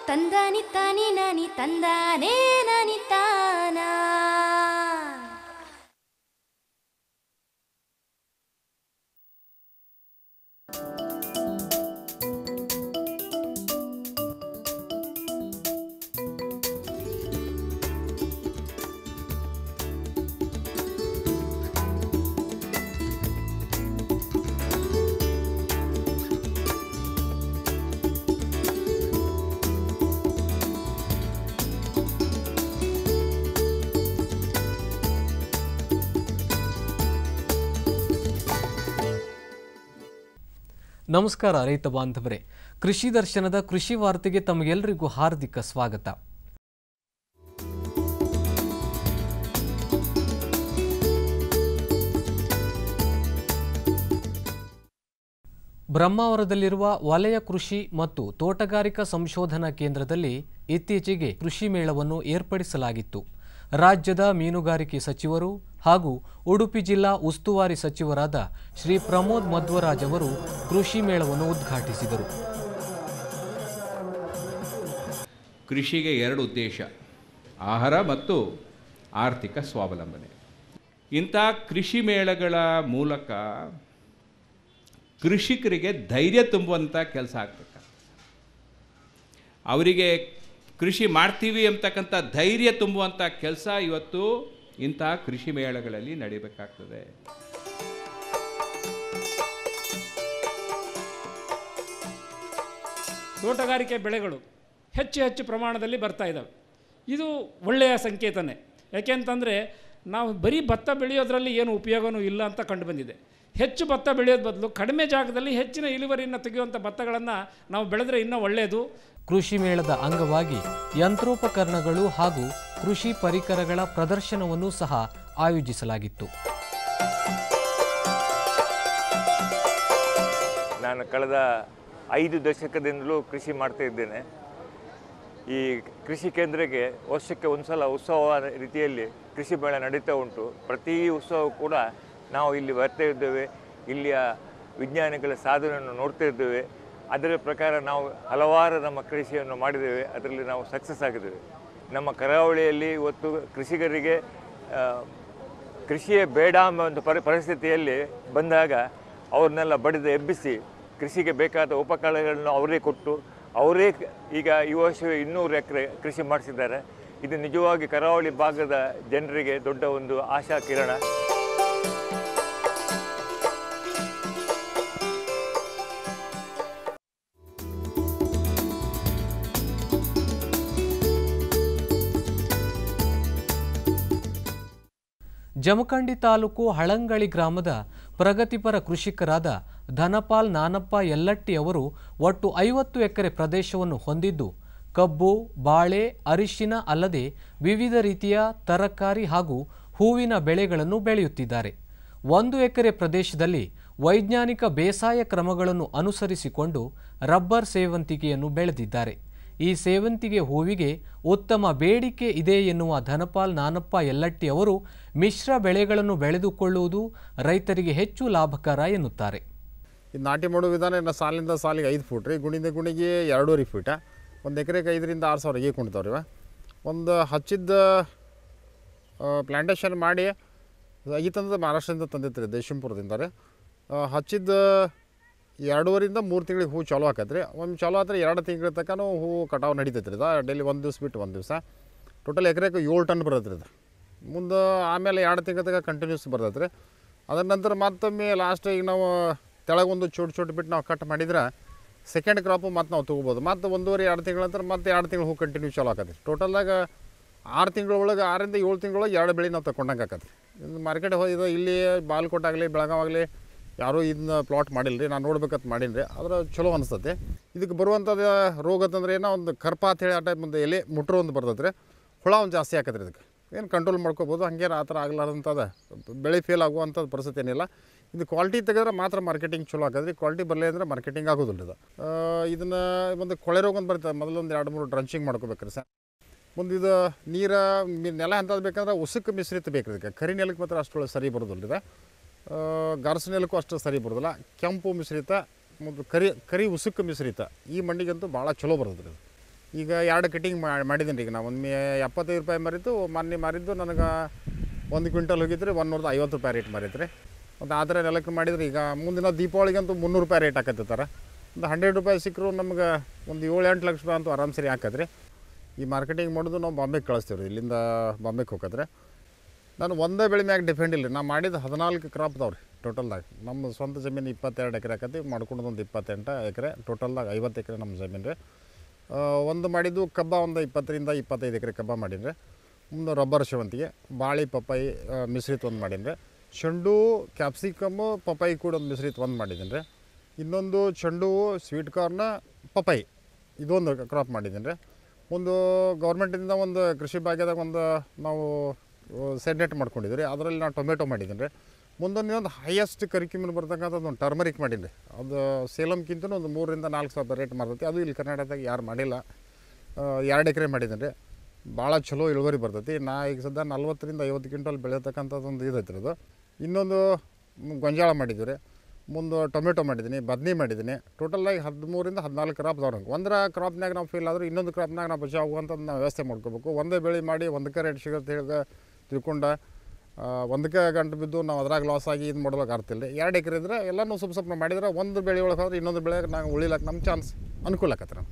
ತಂದಾನಿ ತಾನಿ ನಾನಿ ತಂದಾನೇ ನಾನಿ ತಾನ ನಮಸ್ಕಾರ ರೈತ ಬಾಂಧವರೇ ಕೃಷಿ ದರ್ಶನದ ಕೃಷಿ ವಾರ್ತೆಗೆ ತಮಗೆಲ್ಲರಿಗೂ ಹಾರ್ದಿಕ ಸ್ವಾಗತ ಬ್ರಹ್ಮಾವರದಲ್ಲಿರುವ ವಲಯ ಕೃಷಿ ಮತ್ತು ತೋಟಗಾರಿಕಾ ಸಂಶೋಧನಾ ಕೇಂದ್ರದಲ್ಲಿ ಇತ್ತೀಚೆಗೆ ಕೃಷಿ ಮೇಳವನ್ನು ಏರ್ಪಡಿಸಲಾಗಿತ್ತು ರಾಜ್ಯದ ಮೀನುಗಾರಿಕೆ ಸಚಿವರು ಹಾಗೂ ಉಡುಪಿ ಜಿಲ್ಲಾ ಉಸ್ತುವಾರಿ ಸಚಿವರಾದ ಶ್ರೀ ಪ್ರಮೋದ್ ಮಧ್ವರಾಜ್ ಅವರು ಕೃಷಿ ಮೇಳವನ್ನು ಉದ್ಘಾಟಿಸಿದರು ಕೃಷಿಗೆ ಎರಡು ಉದ್ದೇಶ ಆಹಾರ ಮತ್ತು ಆರ್ಥಿಕ ಸ್ವಾವಲಂಬನೆ ಇಂಥ ಕೃಷಿ ಮೇಳಗಳ ಮೂಲಕ ಕೃಷಿಕರಿಗೆ ಧೈರ್ಯ ತುಂಬುವಂಥ ಕೆಲಸ ಆಗ್ಬೇಕಾಗ್ತದೆ ಅವರಿಗೆ ಕೃಷಿ ಮಾಡ್ತೀವಿ ಅಂತಕ್ಕಂಥ ಧೈರ್ಯ ತುಂಬುವಂಥ ಕೆಲಸ ಇವತ್ತು ಇಂಥ ಕೃಷಿ ಮೇಳಗಳಲ್ಲಿ ನಡೀಬೇಕಾಗ್ತದೆ ತೋಟಗಾರಿಕೆ ಬೆಳೆಗಳು ಹೆಚ್ಚು ಹೆಚ್ಚು ಪ್ರಮಾಣದಲ್ಲಿ ಬರ್ತಾ ಇದ್ದಾವೆ ಇದು ಒಳ್ಳೆಯ ಸಂಕೇತನೇ ಯಾಕೆಂತಂದರೆ ನಾವು ಬರೀ ಭತ್ತ ಬೆಳೆಯೋದ್ರಲ್ಲಿ ಏನು ಉಪಯೋಗವೂ ಇಲ್ಲ ಅಂತ ಕಂಡುಬಂದಿದೆ ಹೆಚ್ಚು ಭತ್ತ ಬೆಳೆಯೋದು ಬದಲು ಕಡಿಮೆ ಜಾಗದಲ್ಲಿ ಹೆಚ್ಚಿನ ಇಳುವರಿಯನ್ನು ತೆಗೆಯುವಂಥ ಭತ್ತಗಳನ್ನು ನಾವು ಬೆಳೆದ್ರೆ ಇನ್ನೂ ಒಳ್ಳೆಯದು ಕೃಷಿ ಮೇಳದ ಅಂಗವಾಗಿ ಯಂತ್ರೋಪಕರಣಗಳು ಹಾಗೂ ಕೃಷಿ ಪರಿಕರಗಳ ಪ್ರದರ್ಶನವನ್ನು ಸಹ ಆಯೋಜಿಸಲಾಗಿತ್ತು ನಾನು ಕಳೆದ ಐದು ದಶಕದಿಂದಲೂ ಕೃಷಿ ಮಾಡ್ತಾ ಇದ್ದೇನೆ ಈ ಕೃಷಿ ಕೇಂದ್ರಕ್ಕೆ ವರ್ಷಕ್ಕೆ ಒಂದು ಸಲ ಉತ್ಸವ ರೀತಿಯಲ್ಲಿ ಕೃಷಿ ಮೇಳ ನಡೀತಾ ಉಂಟು ಪ್ರತಿ ಉತ್ಸವ ಕೂಡ ನಾವು ಇಲ್ಲಿ ಬರ್ತಾ ಇದ್ದೇವೆ ಇಲ್ಲಿಯ ವಿಜ್ಞಾನಿಗಳ ಸಾಧನೆಯನ್ನು ನೋಡ್ತಾ ಇದ್ದೇವೆ ಅದರ ಪ್ರಕಾರ ನಾವು ಹಲವಾರು ನಮ್ಮ ಕೃಷಿಯನ್ನು ಮಾಡಿದ್ದೇವೆ ಅದರಲ್ಲಿ ನಾವು ಸಕ್ಸಸ್ ಆಗಿದ್ದೇವೆ ನಮ್ಮ ಕರಾವಳಿಯಲ್ಲಿ ಇವತ್ತು ಕೃಷಿಕರಿಗೆ ಆ, ಕೃಷಿಯೇ ಬೇಡ ಎಂಬ ಒಂದು ಪರಿ ಪರಿಸ್ಥಿತಿಯಲ್ಲಿ ಬಂದಾಗ ಅವ್ರನ್ನೆಲ್ಲ ಬಡಿದು ಎಬ್ಬಿಸಿ ಕೃಷಿಗೆ ಬೇಕಾದ ಉಪಕರಣಗಳನ್ನು ಅವರೇ ಕೊಟ್ಟು ಅವರೇ ಕ- ಈಗ ಈ ವರ್ಷವೇ ಇನ್ನೂರು ಎಕರೆ ಕೃಷಿ ಮಾಡಿಸಿದ್ದಾರೆ ಇದು ನಿಜವಾಗಿ ಕರಾವಳಿ ಭಾಗದ ಜನರಿಗೆ ದೊಡ್ಡ ಒಂದು ಆಶಾ ಕಿರಣ ಜಮಖಂಡಿ ತಾಲೂಕು ಹಳಂಗಳಿ ಗ್ರಾಮದ ಪ್ರಗತಿಪರ ಕೃಷಿಕರಾದ ಧನಪಾಲ್ ನಾನಪ್ಪ ಯಲ್ಲಟ್ಟಿ ಅವರು ಒಟ್ಟು ಐವತ್ತು ಎಕರೆ ಪ್ರದೇಶವನ್ನು ಹೊಂದಿದ್ದು ಕಬ್ಬು ಬಾಳೆ ಅರಿಶಿನ ಅಲ್ಲದೆ ವಿವಿಧ ರೀತಿಯ ತರಕಾರಿ ಹಾಗೂ ಹೂವಿನ ಬೆಳೆಗಳನ್ನು ಬೆಳೆಯುತ್ತಿದ್ದಾರೆ ಒಂದು ಎಕರೆ ಪ್ರದೇಶದಲ್ಲಿ ವೈಜ್ಞಾನಿಕ ಬೇಸಾಯ ಕ್ರಮಗಳನ್ನು ಅನುಸರಿಸಿಕೊಂಡು ರಬ್ಬರ್ ಸೇವಂತಿಗೆಯನ್ನು ಬೆಳೆದಿದ್ದಾರೆ ಈ ಸೇವಂತಿಗೆ ಹೂವಿಗೆ ಉತ್ತಮ ಬೇಡಿಕೆ ಇದೆ ಎನ್ನುವ ಧನಪಾಲ್ ನಾನಪ್ಪ ಯಲ್ಲಟ್ಟಿ ಅವರು ಮಿಶ್ರ ಬೆಳೆಗಳನ್ನು ಬೆಳೆದುಕೊಳ್ಳುವುದು ರೈತರಿಗೆ ಹೆಚ್ಚು ಲಾಭಕರ ಎನ್ನುತ್ತಾರೆ ಇದು ನಾಟಿ ಮಾಡೋ ವಿಧಾನ ಇನ್ನು ಸಾಲಿಂದ ಸಾಲಿಗೆ ಐದು ಫೂಟ್ ರೀ ಗುಣಿಂದ ಗುಣಿಗೆ ಎರಡೂವರೆ ಫೀಟ ಒಂದು ಎಕರೆಗೆ ಐದರಿಂದ ಆರು ಸಾವಿರ ಈಗ ಕುಣ್ತಾವ್ರಿ ಇವ ಒಂದು ಹಚ್ಚಿದ್ದ ಪ್ಲ್ಯಾಂಟೇಷನ್ ಮಾಡಿ ಈ ತಂದ ಮಹಾರಾಷ್ಟ್ರದಿಂದ ತಂದಿತ್ತು ರೀ ದೇಶಂಪುರದಿಂದ ರೀ ಆ, ಹಚ್ಚಿದ್ದ ಎರಡೂವರಿಂದ ಮೂರು ತಿಂಗಳಿಗೆ ಹೂ ಚಾಲು ಆಕತ್ತೆ ರೀ ಒಂದು ಚಾಲು ಆದ್ರೆ ಎರಡು ತಿಂಗಳ ತನಕ ಹೂ ಕಟಾವು ನಡೀತೈತೆ ರೀ ಇದು ಡೈಲಿ ಒಂದು ದಿವ್ಸ ಬಿಟ್ಟು ಒಂದು ದಿವಸ ಟೋಟಲ್ ಎಕರೆಗೆ ಏಳು ಟನ್ ಬರ್ತೈತೆ ರೀ ಇದು ಮುಂದೆ ಆಮೇಲೆ ಎರಡು ತಿಂಗಳ ತನಕ ಕಂಟಿನ್ಯೂಸ್ ಬರ್ತೈತೆ ರೀ ಅದರ ನಂತರ ಮತ್ತೊಮ್ಮೆ ಲಾಸ್ಟ್ ಈಗ ನಾವು ತೆಳಗೊಂದು ಚೋಟ್ ಚೋಟ್ ಬಿಟ್ಟು ನಾವು ಕಟ್ ಮಾಡಿದ್ರೆ ಸೆಕೆಂಡ್ ಕ್ರಾಪು ಮತ್ತೆ ನಾವು ತೊಗೋಬೋದು ಮತ್ತು ಒಂದೂವರೆ ಎರಡು ತಿಂಗಳ ನಂತರ ಮತ್ತೆ ಎರಡು ತಿಂಗಳು ಹೂ ಕಂಟಿನ್ಯೂ ಚಾಲು ಆಕತಿ ಟೋಟಲ್ದಾಗ ಆರು ತಿಂಗಳ ಒಳಗೆ ಆರಿಂದ ಏಳು ತಿಂಗಳೊಳಗೆ ಎರಡು ಬೆಳೆ ನಾವು ತಗೊಂಡಂಗೆ ಆಕತಿ ಇದು ಮಾರ್ಕೆಟ್ ಇದು ಇಲ್ಲಿ ಬಾಲ್ಕೋಟ್ ಆಗಲಿ ಬೆಳಗಾವ್ ಆಗಲಿ ಯಾರೂ ಇದನ್ನ ಪ್ಲಾಟ್ ಮಾಡಿಲ್ಲ ರೀ ನಾನು ನೋಡ್ಬೇಕಂತ ಮಾಡೀನಿ ರೀ ಆದ್ರೆ ಚಲೋ ಅನಿಸ್ತತೆ ಇದಕ್ಕೆ ಬರುವಂಥದ್ದು ರೋಗ ಅಂತಂದ್ರೆ ಏನೋ ಒಂದು ಕರ್ಪ ಅಂತೇಳಿ ಆ ಟೈಪ್ ಒಂದು ಎಲೆ ಮುಟ್ರೋ ಒಂದು ಬರ್ತೈತೆ ರೀ ಹುಳ ಒಂದು ಜಾಸ್ತಿ ಆಕತ್ರಿ ಇದಕ್ಕೆ ಏನು ಕಂಟ್ರೋಲ್ ಮಾಡ್ಕೋಬೋದು ಹಂಗೇನು ಆ ಥರ ಆಗ್ಲಾರ್ದಂಥದ್ದು ಬೆಳೆ ಫೇಲ್ ಆಗುವಂಥದ್ದು ಪರಿಸ್ಥಿತಿ ಏನಿಲ್ಲ ಇದು ಕ್ವಾಲಿಟಿ ತೆಗೆದ್ರೆ ಮಾತ್ರ ಮಾರ್ಕೆಟಿಂಗ್ ಚಲೋ ಆಗದ್ರಿ ಕ್ವಾಲಿಟಿ ಬರಲಿ ಅಂದರೆ ಮಾರ್ಕೆಟಿಂಗ್ ಆಗೋದಿಲ್ಲ ಇದು ಆ, ಇದನ್ನು ಒಂದು ಕೊಳೆ ರೋಗ ಒಂದು ಬರ್ತದೆ ಮೊದಲೊಂದು ಎರಡು ಮೂರು ಡ್ರಂಚಿಂಗ್ ಮಾಡ್ಕೋಬೇಕ್ರಿ ಸರ್ ಮುಂದೆ ಇದು ನೀರ ಮಿ- ನೆಲ ಎಂಥದ್ದು ಬೇಕಂದ್ರೆ ಉಸುಕು ಮಿಶ್ರಿತ ಬೇಕು ಇದಕ್ಕೆ ಕರಿ ನೆಲಕ್ಕೆ ಮಾತ್ರ ಅಷ್ಟು ಸರಿ ಬರೋದಿಲ್ಲ ಇದು ಗರ್ಸ್ ನೆಲಕ್ಕೂ ಅಷ್ಟು ಸರಿ ಬರೋದಿಲ್ಲ ಕೆಂಪು ಮಿಶ್ರಿತ ಮತ್ತು ಕರಿ ಕರಿ ಉಸುಕು ಮಿಶ್ರಿತ ಈ ಮಣ್ಣಿಗಂತೂ ಭಾಳ ಚಲೋ ಬರ್ತದೆ ಇದು ಈಗ ಎರಡು ಕಟಿಂಗ್ ಮಾಡಿದ್ದೀನಿ ಈಗ ನಾವು ಒಂದು ಎಪ್ಪತ್ತೈದು ರೂಪಾಯಿ ಮಾರಿದ್ದು ಮೊನ್ನೆ ಮಾರಿದ್ದು ನನಗೆ ಒಂದು ಕ್ವಿಂಟಲ್ ಹೋಗಿದ್ರೆ ಒಂದೂರದ ಐವತ್ತು ರೂಪಾಯಿ ರೇಟ್ ಮಾರಿದ್ರಿ ಮತ್ತು ಆ ಥರ ನೆಲಕ್ಕೆ ಮಾಡಿದ್ರೆ ಈಗ ಮುಂದಿನ ದೀಪಾವಳಿಗಂತೂ ಮುನ್ನೂರು ರೂಪಾಯಿ ರೇಟ್ ಹಾಕತ್ತಿರ್ತಾರೆ ಒಂದು ಹಂಡ್ರೆಡ್ ರೂಪಾಯಿ ಸಿಕ್ಕರು ನಮ್ಗೆ ಒಂದು ಏಳು ಎಂಟು ಲಕ್ಷ ರೂಪಾಯಿ ಅಂತೂ ಆರಾಮ್ ಸರಿ ಹಾಕತ್ರಿ ಈ ಮಾರ್ಕೆಟಿಂಗ್ ಮಾಡೋದು ನಾವು ಬಾಂಬೆಗೆ ಕಳಿಸ್ತೀವಿ ರೀ ಇಲ್ಲಿಂದ ಬಾಂಬೆಗೆ ಹೋಗತ್ರೆ ನಾನು ಒಂದೇ ಬೆಳೆ ಮ್ಯಾಗ ಡಿಪೆಂಡ್ ಇಲ್ಲ ನಾ ಮಾಡಿದ ಹದಿನಾಲ್ಕು ಕ್ರಾಪ್ ಅದಾವೆ ರೀ ಟೋಟಲ್ದಾಗ ನಮ್ಮ ಸ್ವಂತ ಜಮೀನು ಇಪ್ಪತ್ತೆರಡು ಎಕರೆ ಆಕತಿ ಮಾಡ್ಕೊಂಡು ಒಂದು ಇಪ್ಪತ್ತೆಂಟು ಎಕರೆ ಟೋಟಲ್ದಾಗ ಐವತ್ತು ಎಕರೆ ನಮ್ಮ ಜಮೀನು ರೀ ಆ, ಒಂದು ಮಾಡಿದ್ದು ಕಬ್ಬ ಒಂದು ಇಪ್ಪತ್ತರಿಂದ ಇಪ್ಪತ್ತೈದು ಎಕರೆ ಕಬ್ಬ ಮಾಡೀನಿ ಮುಂದೆ ರಬ್ಬರ್ ಸೇವಂತಿಗೆ ಬಾಳೆ ಪಪ್ಪಾಯಿ ಆ, ಮಿಶ್ರಿತ ಒಂದು ಮಾಡೀನಿ ರೀ ಚೆಂಡು ಕ್ಯಾಪ್ಸಿಕಮ್ಮು ಪಪ್ಪಾಯಿ ಕೂಡ ಒಂದು ಮಿಶ್ರಿತ ಒಂದು ಮಾಡಿದ್ದೀನಿ ರೀ ಇನ್ನೊಂದು ಚೆಂಡು ಹೂವು ಸ್ವೀಟ್ ಕಾರ್ನ ಪಪ್ಪಾಯಿ ಇದೊಂದು ಕ್ರಾಪ್ ಮಾಡಿದ್ದೀನಿ ರೀ ಒಂದು ಗೌರ್ಮೆಂಟಿಂದ ಒಂದು ಕೃಷಿ ಭಾಗ್ಯದಾಗ ಒಂದು ನಾವು ಸೆಡ್ನೆಟ್ ಮಾಡ್ಕೊಂಡಿದ್ವಿ ರೀ ಅದರಲ್ಲಿ ನಾನು ಟೊಮೆಟೊ ಮಾಡಿದ್ದೀನಿ ರೀ ಮುಂದೊಂದು ಇನ್ನೊಂದು ಹೈಯೆಸ್ಟ್ ಕರಿಕ್ಯುಮಲ್ ಬರ್ತಕ್ಕಂಥದ್ದು ಒಂದು ಟರ್ಮರಿಕ್ ಮಾಡೀನಿ ರೀ ಅದು ಸೇಲಮ್ಗಿಂತ ಒಂದು ಮೂರರಿಂದ ನಾಲ್ಕು ಸಾವಿರ ರೇಟ್ ಮಾರ್ತೈತಿ ಅದು ಇಲ್ಲಿ ಕರ್ನಾಟಕದಾಗ ಯಾರು ಮಾಡಿಲ್ಲ ಆ, ಎರಡು ಎಕರೆ ಮಾಡಿದ್ದೀನಿ ರೀ ಭಾಳ ಚಲೋ ಇಳುವರಿ ಬರ್ತೈತಿ ನಾ ಈಗ ಸದ್ಯ ನಲ್ವತ್ತರಿಂದ ಐವತ್ತು ಕ್ವಿಂಟಲ್ ಬೆಳೆಯತಕ್ಕಂಥದ್ದು ಒಂದು ಇದೈತಿ ರೀ ಅದು ಇನ್ನೊಂದು ಮ್, ಗೊಂಜಾಳ ಮಾಡಿದ್ವಿ ರೀ ಮುಂದೆ ಟೊಮೆಟೊ ಮಾಡಿದ್ದೀನಿ ಬದ್ನಿ ಮಾಡಿದ್ದೀನಿ ಟೋಟಲಾಗಿ ಹದಿಮೂರಿಂದ ಹದಿನಾಲ್ಕು ಕ್ರಾಪ್ ಅದಾವ ನಂಗೆ ಒಂದರ ಕ್ರಾಪ್ನಾಗ ನಾವು ಫೇಲ್ ಆದ್ರೆ ಇನ್ನೊಂದು ಕ್ರಾಪ್ನಾಗ ನಾವು ಬಚಾವ್ ಆಗುವಂಥದ್ದು ನಾವು ವ್ಯವಸ್ಥೆ ಮಾಡ್ಕೋಬೇಕು ಒಂದೇ ಬೆಳೆ ಮಾಡಿ ಒಂದಕ್ಕೆ ರೇಟ್ ಸಿಗುತ್ತೆ ಹೇಳಿ ತಿಳ್ಕೊಂಡ ಆ, ಒಂದಕ್ಕೆ ಗಂಟು ಬಿದ್ದು ನಾವು ಅದ್ರಾಗ ಲಾಸ್ ಆಗಿ ಇದು ಮಾಡ್ಬೇಕು ಆಗ್ತಿಲ್ಲ ರೀ ಎರಡು ಎಕರೆ ಇದ್ರೆ ಎಲ್ಲನೂ ಸ್ವಲ್ಪ ಸ್ವಲ್ಪ ಮಾಡಿದ್ರೆ ಒಂದು ಬೆಳೆ ಒಳಗೆ ಹೋದ್ರೆ ಇನ್ನೊಂದು ಬೆಳೆಗೆ ನಾವು ಉಳಿಲಕ್ಕೆ ನಮ್ಮ ಚಾನ್ಸ್ ಅನುಕೂಲ ಆಕತ್ತೆ ನಮ್ಗೆ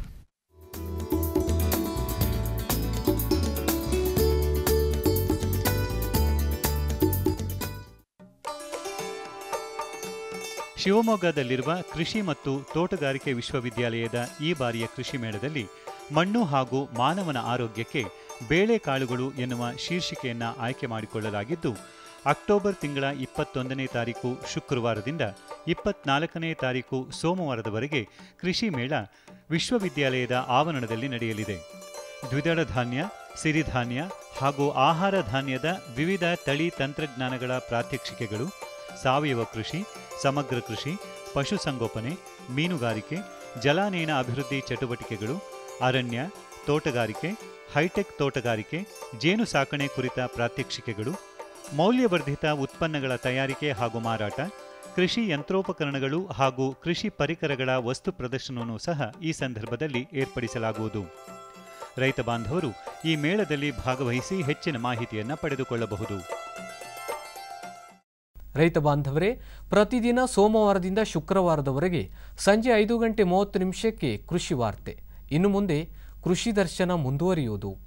ಶಿವಮೊಗ್ಗದಲ್ಲಿರುವ ಕೃಷಿ ಮತ್ತು ತೋಟಗಾರಿಕೆ ವಿಶ್ವವಿದ್ಯಾಲಯದ ಈ ಬಾರಿಯ ಕೃಷಿ ಮೇಳದಲ್ಲಿ ಮಣ್ಣು ಹಾಗೂ ಮಾನವನ ಆರೋಗ್ಯಕ್ಕೆ ಬೇಳೆಕಾಳುಗಳು ಎನ್ನುವ ಶೀರ್ಷಿಕೆಯನ್ನ ಆಯ್ಕೆ ಮಾಡಿಕೊಳ್ಳಲಾಗಿದ್ದು ಅಕ್ಟೋಬರ್ ತಿಂಗಳ ಇಪ್ಪತ್ತೊಂದನೇ ತಾರೀಕು ಶುಕ್ರವಾರದಿಂದ ಇಪ್ಪತ್ನಾಲ್ಕನೇ ತಾರೀಕು ಸೋಮವಾರದವರೆಗೆ ಕೃಷಿ ಮೇಳ ವಿಶ್ವವಿದ್ಯಾಲಯದ ಆವರಣದಲ್ಲಿ ನಡೆಯಲಿದೆ ದ್ವಿದಳ ಧಾನ್ಯ ಸಿರಿಧಾನ್ಯ ಹಾಗೂ ಆಹಾರ ಧಾನ್ಯದ ವಿವಿಧ ತಳಿ ತಂತ್ರಜ್ಞಾನಗಳ ಪ್ರಾತ್ಯಕ್ಷಿಕೆಗಳು ಸಾವಯವ ಕೃಷಿ ಸಮಗ್ರ ಕೃಷಿ ಪಶುಸಂಗೋಪನೆ ಮೀನುಗಾರಿಕೆ ಜಲಾನಯನ ಅಭಿವೃದ್ಧಿ ಚಟುವಟಿಕೆಗಳು ಅರಣ್ಯ ತೋಟಗಾರಿಕೆ ಹೈಟೆಕ್ ತೋಟಗಾರಿಕೆ ಜೇನು ಸಾಕಣೆ ಕುರಿತ ಪ್ರಾತ್ಯಕ್ಷಿಕೆಗಳು ಮೌಲ್ಯವರ್ಧಿತ ಉತ್ಪನ್ನಗಳ ತಯಾರಿಕೆ ಹಾಗೂ ಮಾರಾಟ ಕೃಷಿ ಯಂತ್ರೋಪಕರಣಗಳು ಹಾಗೂ ಕೃಷಿ ಪರಿಕರಗಳ ವಸ್ತು ಪ್ರದರ್ಶನವನ್ನು ಸಹ ಈ ಸಂದರ್ಭದಲ್ಲಿ ಏರ್ಪಡಿಸಲಾಗುವುದು ರೈತ ಬಾಂಧವರು ಈ ಮೇಳದಲ್ಲಿ ಭಾಗವಹಿಸಿ ಹೆಚ್ಚಿನ ಮಾಹಿತಿಯನ್ನು ಪಡೆದುಕೊಳ್ಳಬಹುದು ರೈತ ಬಾಂಧವರೇ ಪ್ರತಿದಿನ ಸೋಮವಾರದಿಂದ ಶುಕ್ರವಾರದವರೆಗೆ ಸಂಜೆ ಐದು ಗಂಟೆ ಮೂವತ್ತು ನಿಮಿಷಕ್ಕೆ ಕೃಷಿ ವಾರ್ತೆ ಇನ್ನು ಮುಂದೆ ಕೃಷಿ ದರ್ಶನ ಮುಂದುವರಿಯುವುದು